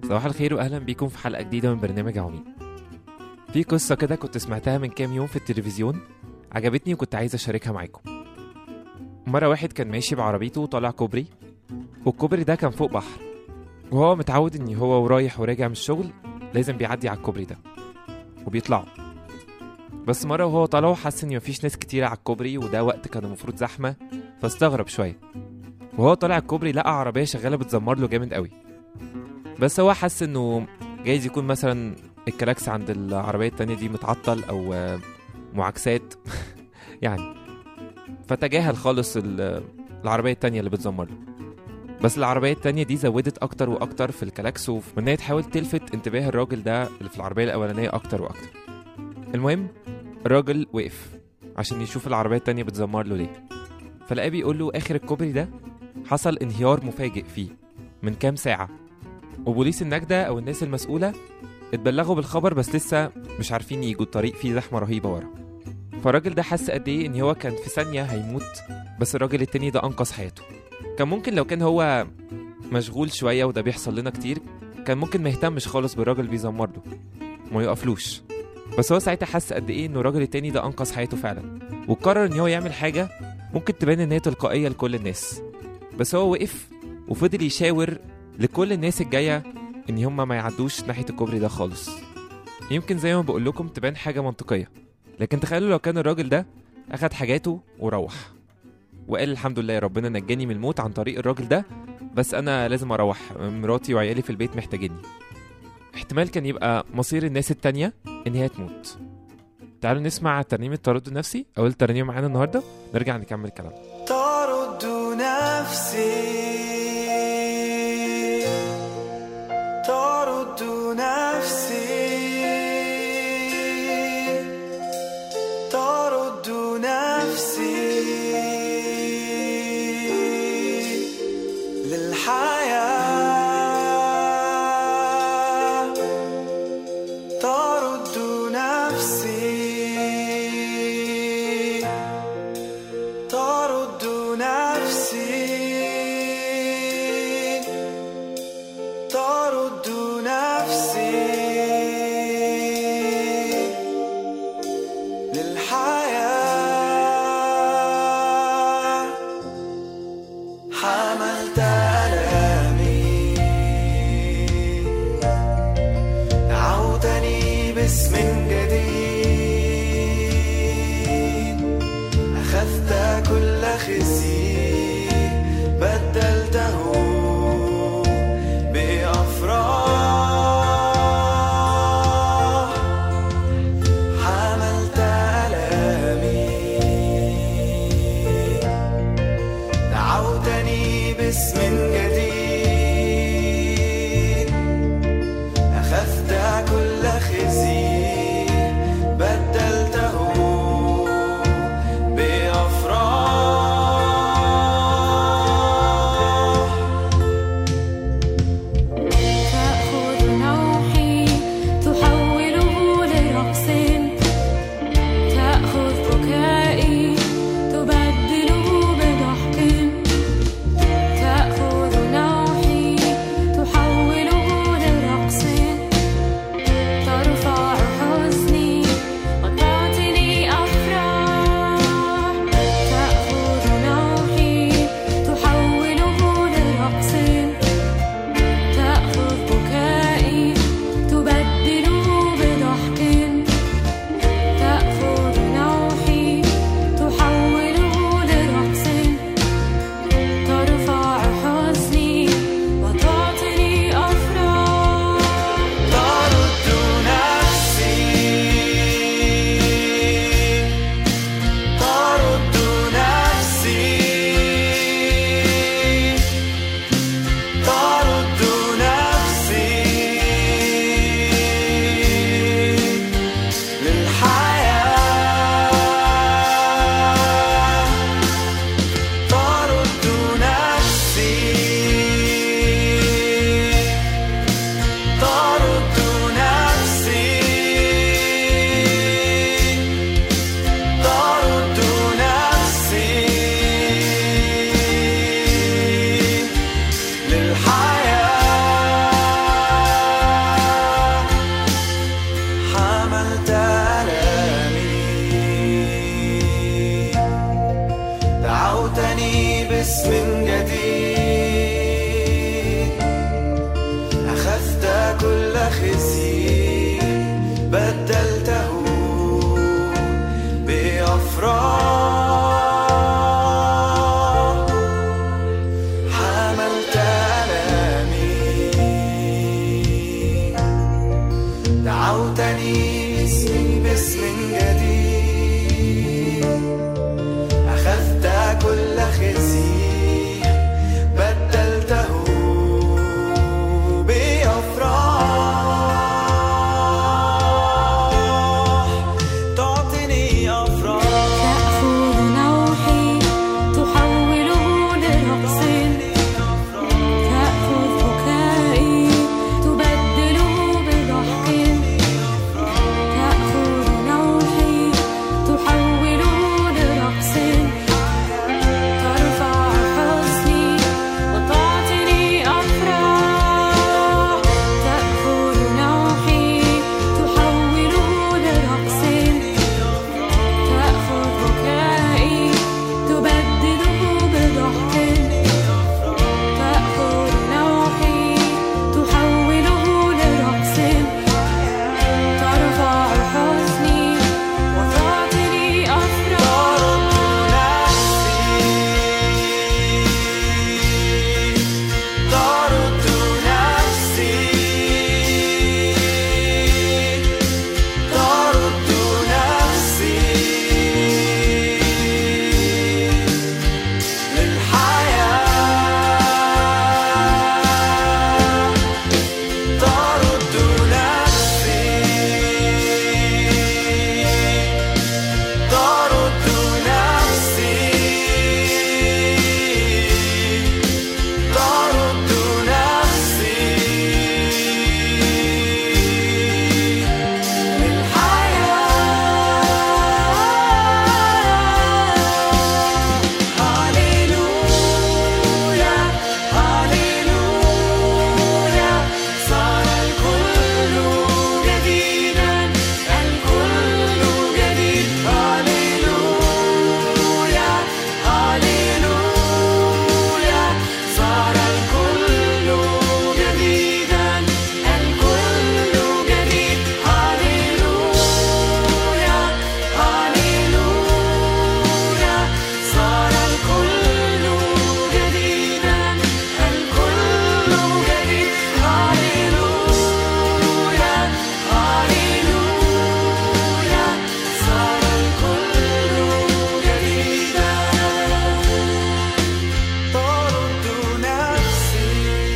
صباح الخير واهلا بيكم في حلقه جديده من برنامج عواميد في قصه كده كنت سمعتها من كام يوم في التلفزيون عجبتني وكنت عايز اشاركها معاكم مره واحد كان ماشي بعربيته وطالع كوبري والكوبري ده كان فوق بحر وهو متعود ان هو ورايح وراجع من الشغل لازم بيعدي على الكوبري ده وبيطلعوا بس مرة وهو طالع حس ان مفيش ناس كتيرة على الكوبري وده وقت كان المفروض زحمة فاستغرب شوية وهو طالع الكوبري لقى عربية شغالة بتزمر له جامد قوي بس هو حس انه جايز يكون مثلا الكلاكس عند العربية التانية دي متعطل او آه، معاكسات يعني فتجاهل خالص ال- العربية التانية اللي بتزمر له بس العربية التانية دي زودت أكتر وأكتر في الكلاكس وف- وإن هي تحاول تلفت انتباه الراجل ده اللي في العربية الأولانية أكتر وأكتر المهم الراجل وقف عشان يشوف العربية التانية بتزمر له ليه فلقاه بيقول له آخر الكوبري ده حصل انهيار مفاجئ فيه من كام ساعة وبوليس النجدة أو الناس المسؤولة اتبلغوا بالخبر بس لسه مش عارفين يجوا الطريق فيه زحمة رهيبة ورا فالراجل ده حس قد ايه ان هو كان في ثانية هيموت بس الراجل التاني ده أنقذ حياته كان ممكن لو كان هو مشغول شوية وده بيحصل لنا كتير كان ممكن ما يهتمش خالص بالراجل بيزمر له وما يقفلوش بس هو ساعتها حس قد ايه انه الراجل التاني ده أنقذ حياته فعلا وقرر ان هو يعمل حاجة ممكن تبان ان هي تلقائية لكل الناس بس هو وقف وفضل يشاور لكل الناس الجاية ان هما ما يعدوش ناحية الكوبري ده خالص يمكن زي ما بقول لكم تبان حاجة منطقية لكن تخيلوا لو كان الراجل ده أخد حاجاته وروح وقال الحمد لله ربنا نجاني من الموت عن طريق الراجل ده بس أنا لازم أروح مراتي وعيالي في البيت محتاجيني احتمال كان يبقى مصير الناس التانية إن هي تموت تعالوا نسمع ترنيمة تردد نفسي أول ترنيمة معانا النهاردة نرجع نكمل كلام ترد نفسي ترد نفسي ترد نفسي للحياة ترد نفسي ترد نفسي ترد نفسي للحياة حملت ألامي دعوتني باسم جديد أخذت كل خزي بدلته بأفراح حملت ألامي دعوتني باسم جديد أخذت كل خزي بدلته باسم جديد أخذت كل خزي بدلته بأفراح حملت ألامي دعوتني اسمي باسم جديد أخذت كل خزي بدلته بأفراح تعطيني أفراح تأخذ نوحي تحوله لرقص تأخذ بكائي تبدله بضحك تأخذ نوحي تحوله لرقص ترفع حزني وتعطيني أفراح تأخذ نوحي تحوله لرقص تأخذ بكائي تبدله بضحك تأخذ نوحي تحوله لرقص ترفع حزني وتعطيني أفراح طرد نفسي طرد نفسي للحياة طرد نفسي طرد نفسي طرد نفسي للحياة هاليلويا هاليلويا صار الكل جديدا الكل جديد هاليلويا هاليلويا صار الكل جديدا الكل جديد هاليلويا هاليلويا صار الكل جديدا الكل جديد هاليلويا هاليلويا صار الكل جديدا طرد نفسي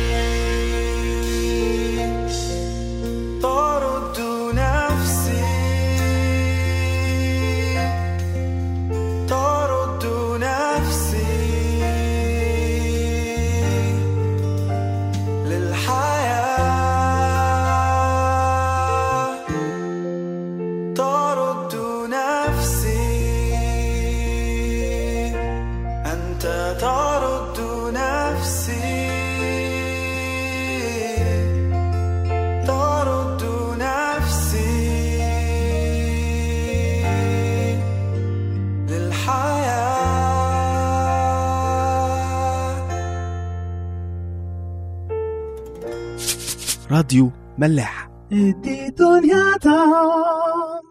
طرد نفسي طرد نفسي للحياة طرد نفسي أنت ترد نفسي ترد نفسي للحياة راديو ملاح ادي دنيا طعم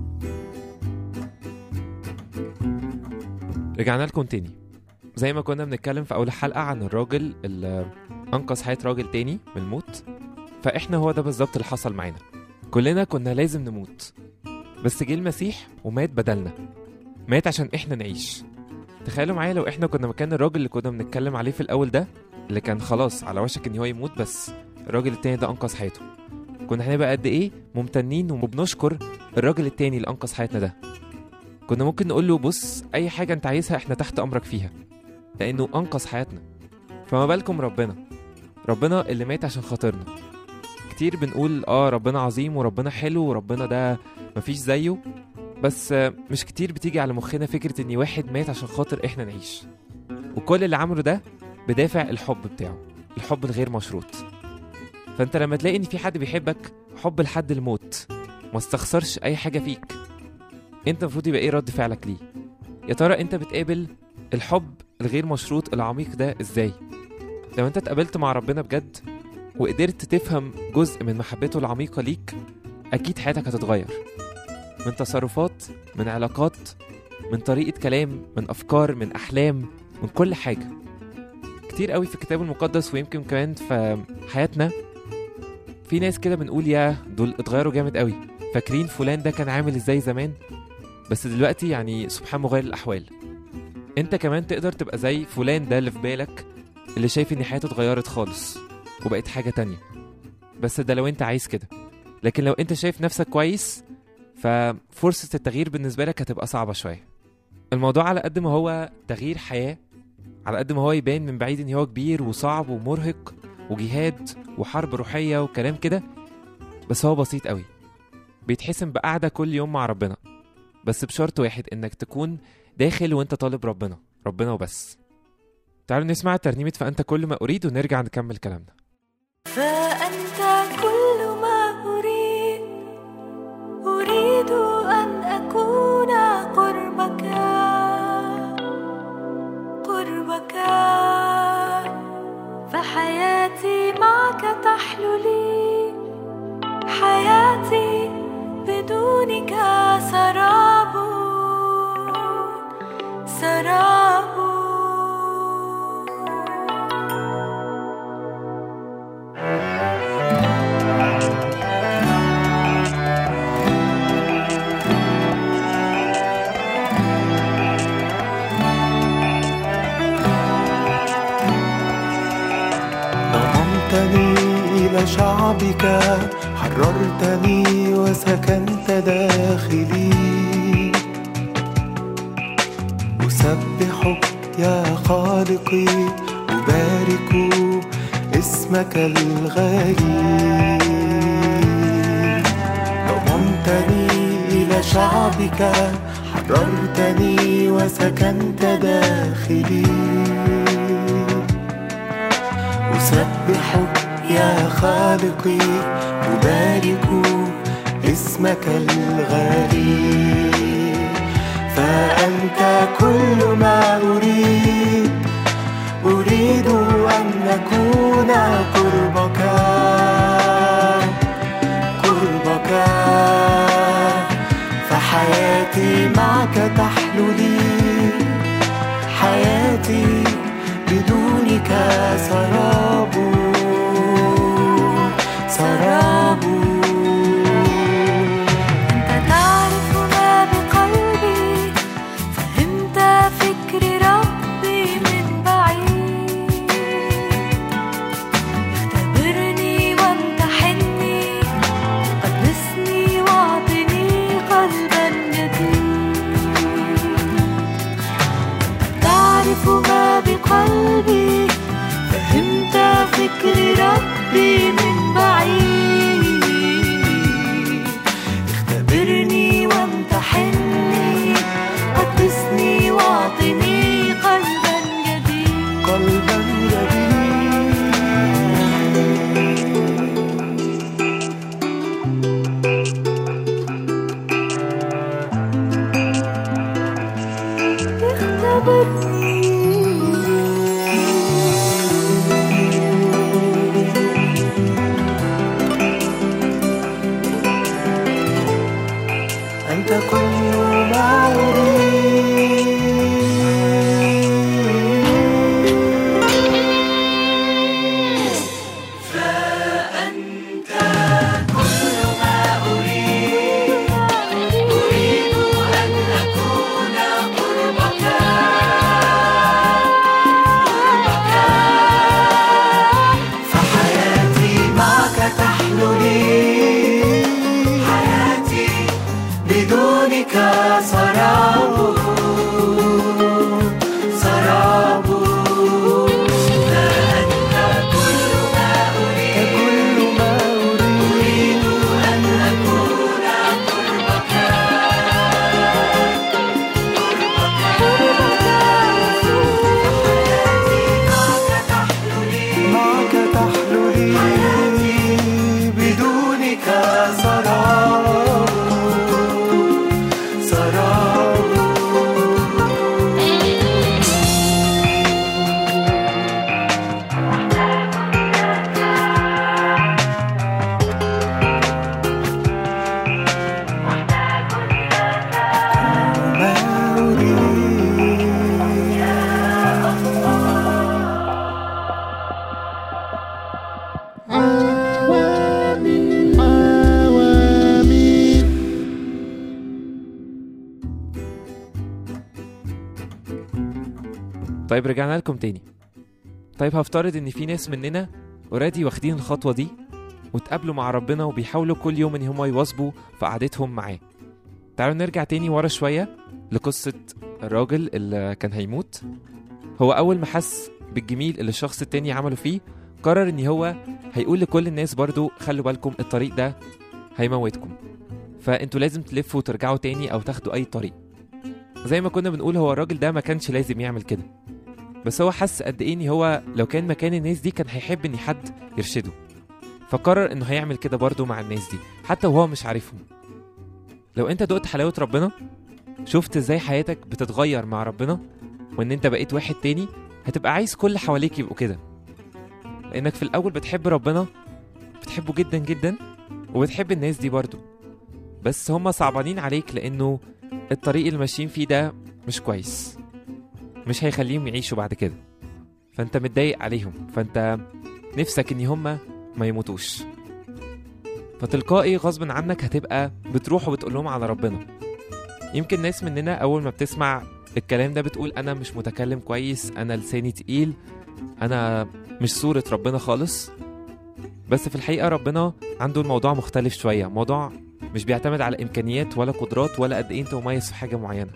رجعنا لكم تاني زي ما كنا بنتكلم في أول حلقة عن الراجل اللي أنقذ حياة راجل تاني من الموت فإحنا هو ده بالظبط اللي حصل معانا كلنا كنا لازم نموت بس جه المسيح ومات بدلنا مات عشان إحنا نعيش تخيلوا معايا لو إحنا كنا مكان الراجل اللي كنا بنتكلم عليه في الأول ده اللي كان خلاص على وشك إن هو يموت بس الراجل التاني ده أنقذ حياته كنا هنبقى قد إيه ممتنين وبنشكر الراجل التاني اللي أنقذ حياتنا ده كنا ممكن نقول له بص اي حاجه انت عايزها احنا تحت امرك فيها لانه انقذ حياتنا فما بالكم ربنا ربنا اللي مات عشان خاطرنا كتير بنقول اه ربنا عظيم وربنا حلو وربنا ده مفيش زيه بس آه، مش كتير بتيجي على مخنا فكره ان واحد مات عشان خاطر احنا نعيش وكل اللي عمله ده بدافع الحب بتاعه الحب الغير مشروط فانت لما تلاقي ان في حد بيحبك حب لحد الموت ما استخسرش اي حاجه فيك انت المفروض يبقى ايه رد فعلك ليه يا ترى انت بتقابل الحب الغير مشروط العميق ده ازاي لو انت اتقابلت مع ربنا بجد وقدرت تفهم جزء من محبته العميقة ليك أكيد حياتك هتتغير من تصرفات من علاقات من طريقة كلام من أفكار من أحلام من كل حاجة كتير قوي في الكتاب المقدس ويمكن كمان في حياتنا في ناس كده بنقول يا دول اتغيروا جامد قوي فاكرين فلان ده كان عامل ازاي زمان بس دلوقتي يعني سبحان مغير الأحوال انت كمان تقدر تبقى زي فلان ده اللي في بالك اللي شايف ان حياته اتغيرت خالص وبقت حاجة تانية بس ده لو انت عايز كده لكن لو انت شايف نفسك كويس ففرصة التغيير بالنسبة لك هتبقى صعبة شوية الموضوع على قد ما هو تغيير حياة على قد ما هو يبان من بعيد ان هو كبير وصعب ومرهق وجهاد وحرب روحية وكلام كده بس هو بسيط قوي بيتحسم بقعدة كل يوم مع ربنا بس بشرط واحد انك تكون داخل وانت طالب ربنا ربنا وبس تعالوا نسمع ترنيمة فأنت كل ما أريد ونرجع نكمل كلامنا فأنت كل ما أريد أريد أن أكون قربك قربك فحياتي معك تحلو لي حياتي بدونك سراب سراب ضممتني إلى شعبك حررتني وسكنت داخلي أسبحك يا خالقي أبارك اسمك الغالي ضممتني إلى شعبك حررتني وسكنت داخلي أسبحك يا خالقي أبارك اسمك الغالي فأنت كل ما أريد أريد أن أكون قربك قربك فحياتي معك تحلو لي حياتي بدونك سراب سراب أنت تعرف ما بقلبي فهمت فكر ربي من بعيد اختبرني وامتحني قدسني واعطني قلبا جديد تعرف ما بقلبي فهمت فكر ربي من بعيد اختبرني وامتحني قدسني واعطني قلبا جديد قلبا جديد أنت كل ما أريد طيب رجعنا لكم تاني طيب هفترض ان في ناس مننا اوريدي واخدين الخطوه دي واتقابلوا مع ربنا وبيحاولوا كل يوم ان هم يواظبوا في قعدتهم معاه تعالوا نرجع تاني ورا شويه لقصه الراجل اللي كان هيموت هو اول ما حس بالجميل اللي الشخص التاني عمله فيه قرر ان هو هيقول لكل الناس برضو خلوا بالكم الطريق ده هيموتكم فانتوا لازم تلفوا وترجعوا تاني او تاخدوا اي طريق زي ما كنا بنقول هو الراجل ده ما كانش لازم يعمل كده بس هو حس قد ايه ان هو لو كان مكان الناس دي كان هيحب ان حد يرشده فقرر انه هيعمل كده برضه مع الناس دي حتى وهو مش عارفهم لو انت دقت حلاوة ربنا شفت ازاي حياتك بتتغير مع ربنا وان انت بقيت واحد تاني هتبقى عايز كل حواليك يبقوا كده لانك في الاول بتحب ربنا بتحبه جدا جدا وبتحب الناس دي برضه بس هما صعبانين عليك لانه الطريق اللي ماشيين فيه ده مش كويس مش هيخليهم يعيشوا بعد كده فانت متضايق عليهم فانت نفسك ان هما ما يموتوش فتلقائي غصب عنك هتبقى بتروح وبتقول لهم على ربنا يمكن ناس مننا اول ما بتسمع الكلام ده بتقول انا مش متكلم كويس انا لساني تقيل انا مش صورة ربنا خالص بس في الحقيقة ربنا عنده الموضوع مختلف شوية موضوع مش بيعتمد على امكانيات ولا قدرات ولا قد ايه انت مميز في حاجة معينة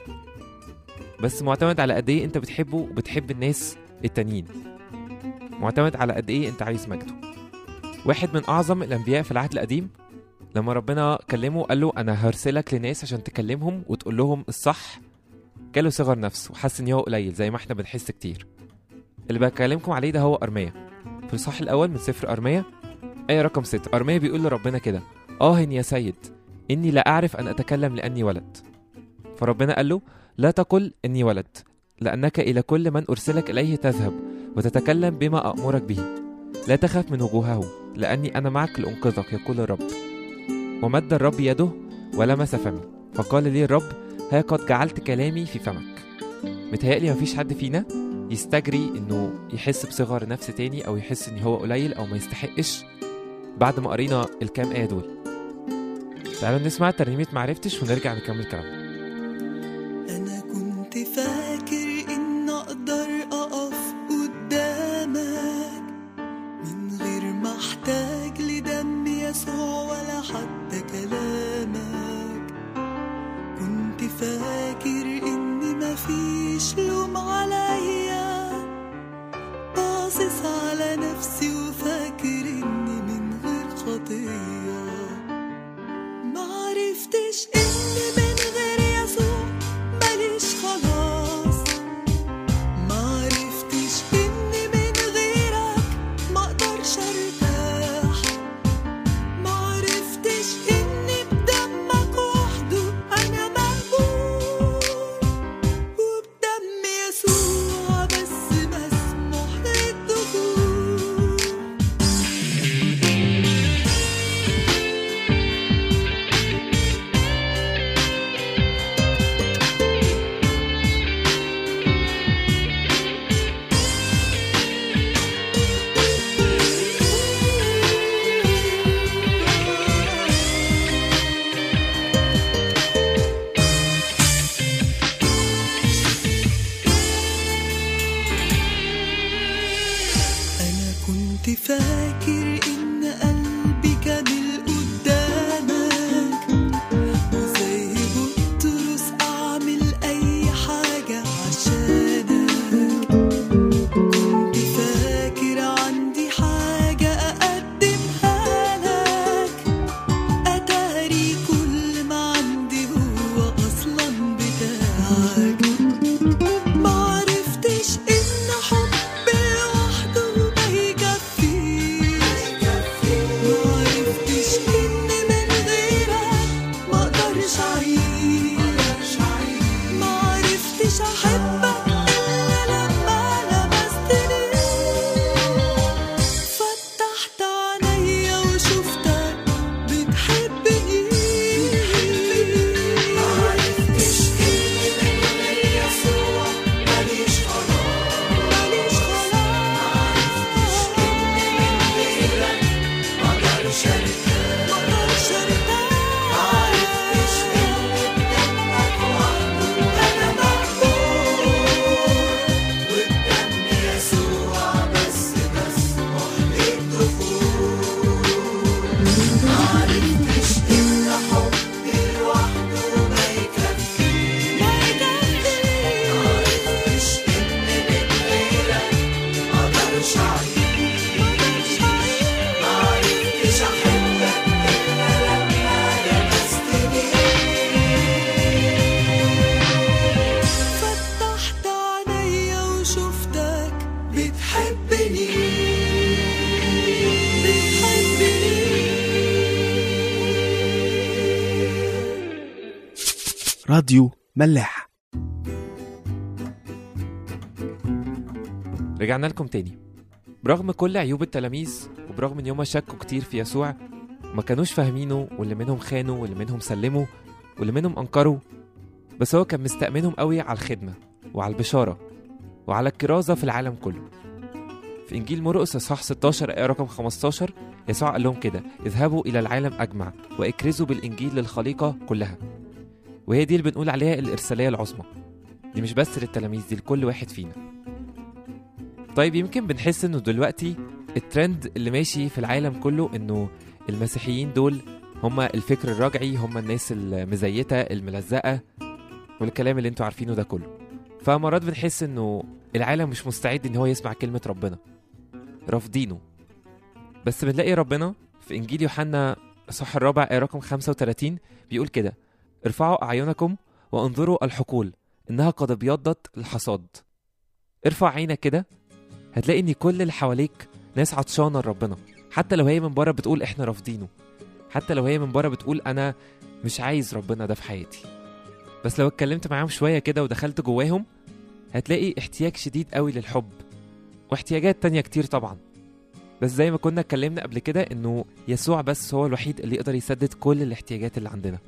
بس معتمد على قد ايه انت بتحبه وبتحب الناس التانيين معتمد على قد ايه انت عايز مجده واحد من اعظم الانبياء في العهد القديم لما ربنا كلمه قال له انا هرسلك لناس عشان تكلمهم وتقول لهم الصح جاله صغر نفس وحس ان هو قليل زي ما احنا بنحس كتير اللي بكلمكم عليه ده هو ارميا في الصح الاول من سفر ارميا ايه رقم ستة ارميا بيقول لربنا كده اه يا سيد اني لا اعرف ان اتكلم لاني ولد فربنا قال له لا تقل اني ولد لانك الى كل من ارسلك اليه تذهب وتتكلم بما امرك به لا تخف من وجوههم لاني انا معك لانقذك يقول الرب ومد الرب يده ولمس فمي فقال لي الرب ها قد جعلت كلامي في فمك متهيألي مفيش حد فينا يستجري انه يحس بصغر نفس تاني او يحس ان هو قليل او ما يستحقش بعد ما قرينا الكام ايه دول تعالوا نسمع ترنيمة معرفتش ونرجع نكمل كلامنا أنا كنت فاكر إن أقدر أقف قدامك من غير ما أحتاج لدم يسوع ولا حتى كلامك كنت فاكر إن مفيش لوم عليا باصص على نفسي وفاكر إني من غير خطية معرفتش إن من غير يسوع ماليش خلاص معرفتش إن من غيرك مقدرش أرتاح معرفتش إن بدمك وحده أنا مقبول وبدم يسوع بس مسموح للدخول أنا كنت فاكر إن قلبي كامل قدامك وزي بطرس أعمل أي حاجة عشانك كنت فاكر عندي حاجة أقدمها لك أتاري كل ما عندي هو أصلا بتاعك معرفتش إن حب لوحده ما يكفيش راديو ملاح رجعنا لكم تاني برغم كل عيوب التلاميذ وبرغم ان يوم شكوا كتير في يسوع ما كانوش فاهمينه واللي منهم خانوا واللي منهم سلموا واللي منهم انكروا بس هو كان مستأمنهم قوي على الخدمة وعلى البشارة وعلى الكرازة في العالم كله في إنجيل مرقس إصحاح 16 آية رقم 15 يسوع قال لهم كده اذهبوا إلى العالم أجمع واكرزوا بالإنجيل للخليقة كلها وهي دي اللي بنقول عليها الإرسالية العظمى دي مش بس للتلاميذ دي لكل واحد فينا طيب يمكن بنحس انه دلوقتي الترند اللي ماشي في العالم كله انه المسيحيين دول هم الفكر الرجعي هم الناس المزيتة الملزقة والكلام اللي انتوا عارفينه ده كله فمرات بنحس انه العالم مش مستعد ان هو يسمع كلمة ربنا رافضينه بس بنلاقي ربنا في انجيل يوحنا صح الرابع آية رقم 35 بيقول كده ارفعوا اعينكم وانظروا الحقول انها قد ابيضت الحصاد ارفع عينك كده هتلاقي ان كل اللي حواليك ناس عطشانه لربنا حتى لو هي من بره بتقول احنا رافضينه حتى لو هي من بره بتقول انا مش عايز ربنا ده في حياتي بس لو اتكلمت معاهم شويه كده ودخلت جواهم هتلاقي احتياج شديد قوي للحب واحتياجات تانية كتير طبعا بس زي ما كنا اتكلمنا قبل كده انه يسوع بس هو الوحيد اللي يقدر يسدد كل الاحتياجات اللي عندنا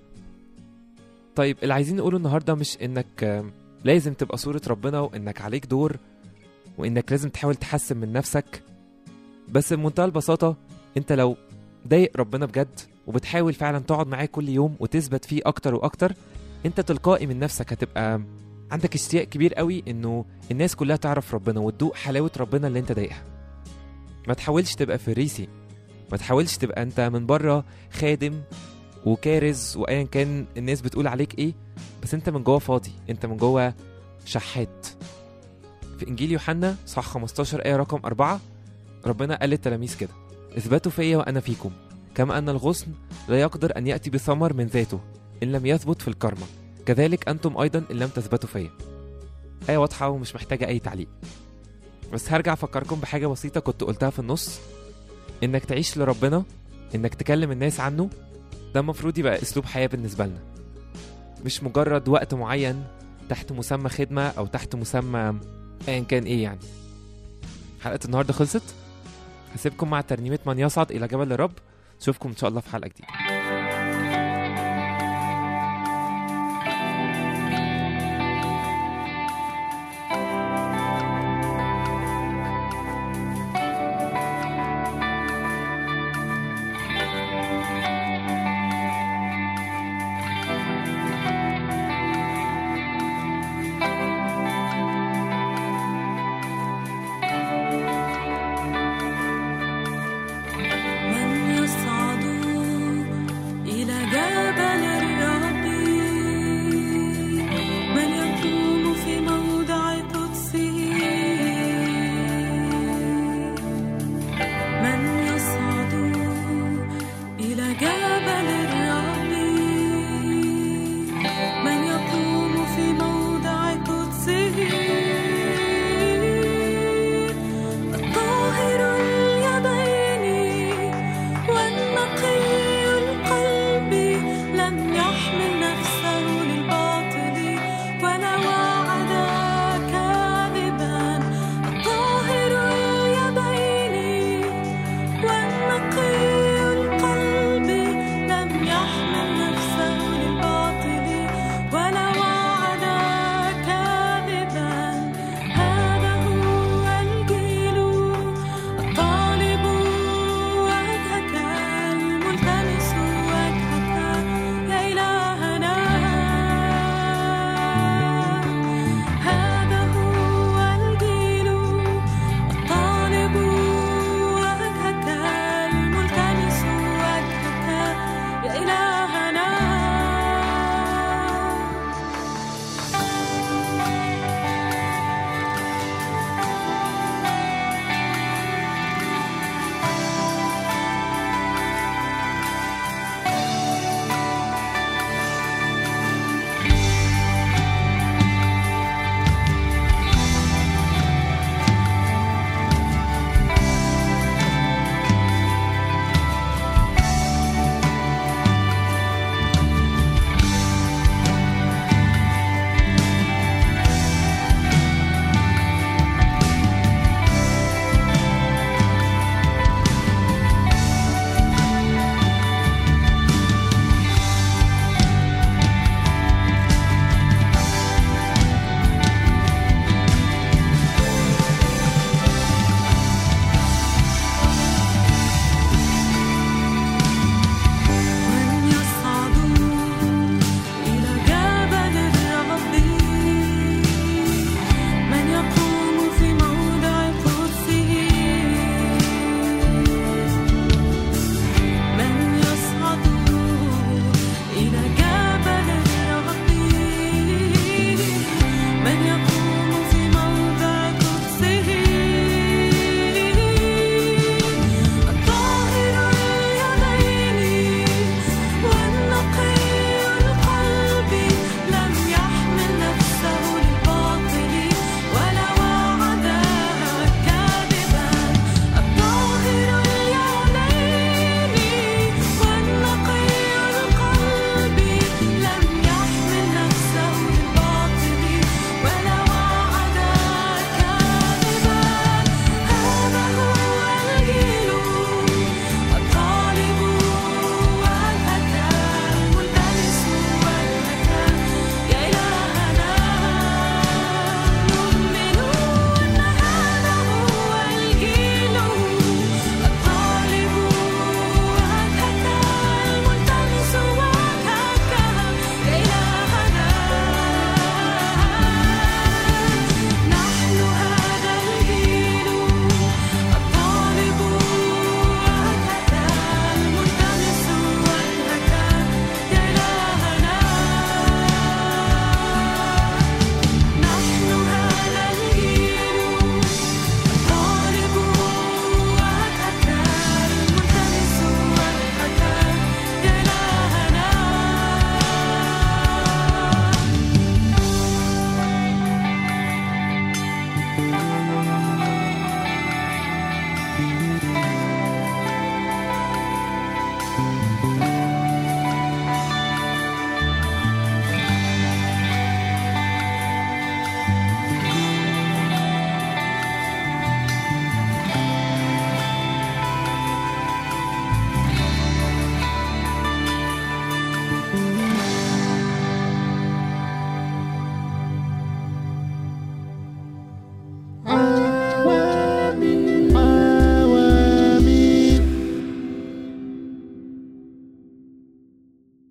طيب اللي عايزين نقوله النهارده مش انك آم، لازم تبقى صورة ربنا وانك عليك دور وانك لازم تحاول تحسن من نفسك بس بمنتهى البساطة انت لو ضايق ربنا بجد وبتحاول فعلا تقعد معاه كل يوم وتثبت فيه اكتر واكتر انت تلقائي من نفسك هتبقى عندك اشتياق كبير قوي انه الناس كلها تعرف ربنا وتدوق حلاوة ربنا اللي انت ضايقها ما تحاولش تبقى فريسي ما تحاولش تبقى انت من بره خادم وكارز وايا كان الناس بتقول عليك ايه بس انت من جوه فاضي انت من جوه شحات في انجيل يوحنا صح 15 ايه رقم 4 ربنا قال للتلاميذ كده اثبتوا فيا وانا فيكم كما ان الغصن لا يقدر ان ياتي بثمر من ذاته ان لم يثبت في الكرمه كذلك انتم ايضا ان لم تثبتوا فيا ايه واضحه ومش محتاجه اي تعليق بس هرجع افكركم بحاجه بسيطه كنت قلتها في النص انك تعيش لربنا انك تكلم الناس عنه ده المفروض يبقى اسلوب حياه بالنسبه لنا مش مجرد وقت معين تحت مسمى خدمه او تحت مسمى ايا كان ايه يعني حلقه النهارده خلصت هسيبكم مع ترنيمه من يصعد الى جبل الرب اشوفكم ان شاء الله في حلقه جديده